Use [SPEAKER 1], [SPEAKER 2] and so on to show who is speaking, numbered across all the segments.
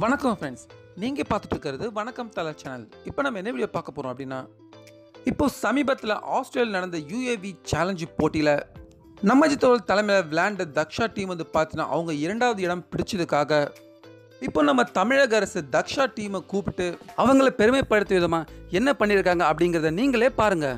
[SPEAKER 1] வணக்கம் ஃப்ரெண்ட்ஸ் நீங்கள் பார்த்துட்டு இருக்கிறது வணக்கம் தலை சேனல் இப்போ நம்ம என்ன வீடியோ பார்க்க போகிறோம் அப்படின்னா இப்போ சமீபத்தில் ஆஸ்திரேலியா நடந்த யூஏவி சேலஞ்சு போட்டியில் நம்மஜித்தோல் தலைமையில் விளையாண்ட தக்ஷா டீம் வந்து பார்த்தீங்கன்னா அவங்க இரண்டாவது இடம் பிடிச்சதுக்காக இப்போ நம்ம தமிழக அரசு தக்ஷா டீமை கூப்பிட்டு அவங்கள பெருமைப்படுத்தும் விதமாக என்ன பண்ணியிருக்காங்க அப்படிங்கிறத நீங்களே பாருங்கள்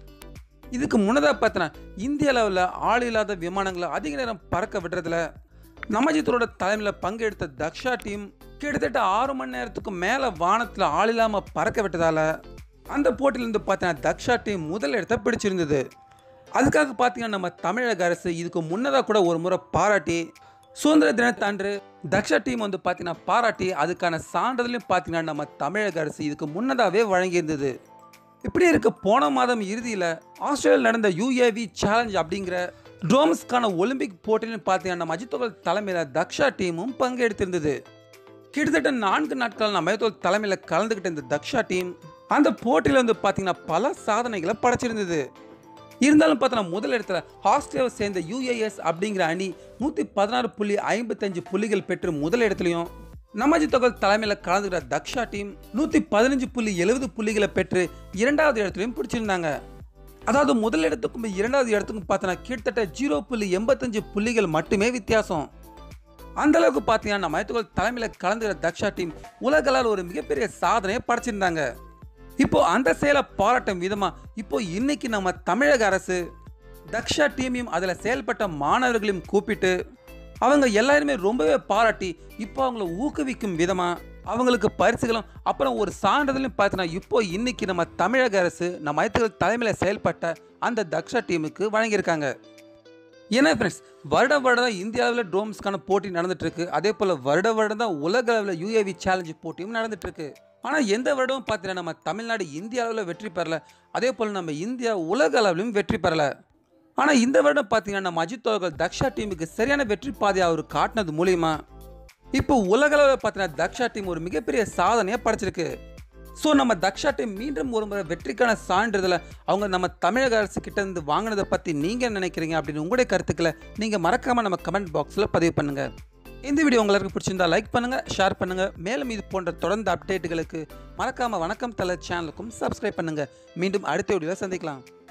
[SPEAKER 1] இதுக்கு முன்னதாக பார்த்தனா இந்திய அளவில் ஆள் இல்லாத விமானங்களை அதிக நேரம் பறக்க விடுறதுல நமஜித்தோட தலைமையில் பங்கெடுத்த தக்ஷா டீம் கிட்டத்தட்ட ஆறு மணி நேரத்துக்கு மேலே வானத்தில் ஆள் இல்லாமல் பறக்க விட்டதால அந்த போட்டியிலேருந்து பார்த்தீங்கன்னா தக்ஷா டீம் முதல் இடத்தை பிடிச்சிருந்தது அதுக்காக பார்த்தீங்கன்னா நம்ம தமிழக அரசு இதுக்கு முன்னதாக கூட ஒரு முறை பாராட்டி சுதந்திர தினத்தன்று தக்ஷா டீம் வந்து பார்த்தீங்கன்னா பாராட்டி அதுக்கான சான்றிதழையும் பார்த்தீங்கன்னா நம்ம தமிழக அரசு இதுக்கு முன்னதாகவே வழங்கியிருந்தது இப்படி இருக்க போன மாதம் இறுதியில் ஆஸ்திரேலியா நடந்த யூஏவி சேலஞ்ச் அப்படிங்கிற ட்ரோம்ஸ்க்கான ஒலிம்பிக் போட்டியிலும் பார்த்தீங்கன்னா நம்ம அஜித்தோகல் தலைமையில் தக்ஷா டீமும் பங்கெடுத்திருந்தது கிட்டத்தட்ட நான்கு நாட்கள் நம்ம அஜித்தோகல் தலைமையில் கலந்துக்கிட்ட இந்த தக்ஷா டீம் அந்த போட்டியில் வந்து பார்த்தீங்கன்னா பல சாதனைகளை படைச்சிருந்தது இருந்தாலும் பார்த்தோன்னா முதல் இடத்துல ஆஸ்திரேலியாவை சேர்ந்த யூஏஎஸ் அப்படிங்கிற அணி நூற்றி பதினாறு புள்ளி ஐம்பத்தஞ்சு புள்ளிகள் பெற்று முதல் இடத்துலையும் நமஜி தொகல் தலைமையில் கலந்துக்கிற தக்ஷா டீம் நூற்றி பதினஞ்சு புள்ளி எழுபது புள்ளிகளை பெற்று இரண்டாவது இடத்துலையும் பிடிச்சிருந்தாங்க அதாவது முதல் இடத்துக்கும் இரண்டாவது இடத்துக்கும் பார்த்தோன்னா கிட்டத்தட்ட ஜீரோ புள்ளி எண்பத்தஞ்சு புள்ளிகள் மட்டுமே வித்தியாசம் அந்த அளவுக்கு பார்த்தீங்கன்னா நம்ம மைத்துகள் தலைமையில் கலந்துக்கிற தக்ஷா டீம் உலகளால் ஒரு மிகப்பெரிய சாதனையை படைச்சிருந்தாங்க இப்போ அந்த செயலை பாராட்டும் விதமா இப்போ இன்னைக்கு நம்ம தமிழக அரசு தக்ஷா டீமையும் அதில் செயல்பட்ட மாணவர்களையும் கூப்பிட்டு அவங்க எல்லாருமே ரொம்பவே பாராட்டி இப்போ அவங்கள ஊக்குவிக்கும் விதமா அவங்களுக்கு பரிசுகளும் அப்புறம் ஒரு சான்றிதழையும் பார்த்தீங்கன்னா இப்போ இன்னைக்கு நம்ம தமிழக அரசு நம்ம மைத்துகள் தலைமையில் செயல்பட்ட அந்த தக்ஷா டீமுக்கு வழங்கியிருக்காங்க ஏன்னா ஃப்ரெண்ட்ஸ் வருட வருடம் தான் இந்திய அளவில் ட்ரோம்ஸ்க்கான போட்டி நடந்துட்டு இருக்கு அதே போல் வருட வருடம் தான் உலக அளவில் யூஏவி சேலஞ்சு போட்டியும் நடந்துட்டு இருக்கு ஆனால் எந்த வருடமும் பார்த்தீங்கன்னா நம்ம தமிழ்நாடு இந்திய அளவில் வெற்றி பெறல அதே போல் நம்ம இந்தியா உலக அளவிலும் வெற்றி பெறல ஆனால் இந்த வருடம் பார்த்தீங்கன்னா நம்ம அஜித் அவர்கள் தக்ஷா டீமுக்கு சரியான வெற்றி பாதையை அவர் காட்டினது மூலியமா இப்போ உலக அளவில் பார்த்தீங்கன்னா தக்ஷா டீம் ஒரு மிகப்பெரிய சாதனையை படைச்சிருக்கு ஸோ நம்ம தக்ஷா டீம் மீண்டும் ஒரு முறை வெற்றிக்கான சான்றிதழை அவங்க நம்ம தமிழக அரசு கிட்ட இருந்து வாங்கினதை பற்றி நீங்கள் என்ன நினைக்கிறீங்க அப்படின்னு உங்களுடைய கருத்துக்களை நீங்கள் மறக்காமல் நம்ம கமெண்ட் பாக்ஸில் பதிவு பண்ணுங்கள் இந்த வீடியோ உங்களுக்கு பிடிச்சிருந்தா லைக் பண்ணுங்கள் ஷேர் பண்ணுங்கள் மேலும் இது போன்ற தொடர்ந்து அப்டேட்டுகளுக்கு மறக்காமல் வணக்கம் தலை சேனலுக்கும் சப்ஸ்கிரைப் பண்ணுங்கள் மீண்டும் அடுத்த வீடியோவில் சந்திக்கலாம்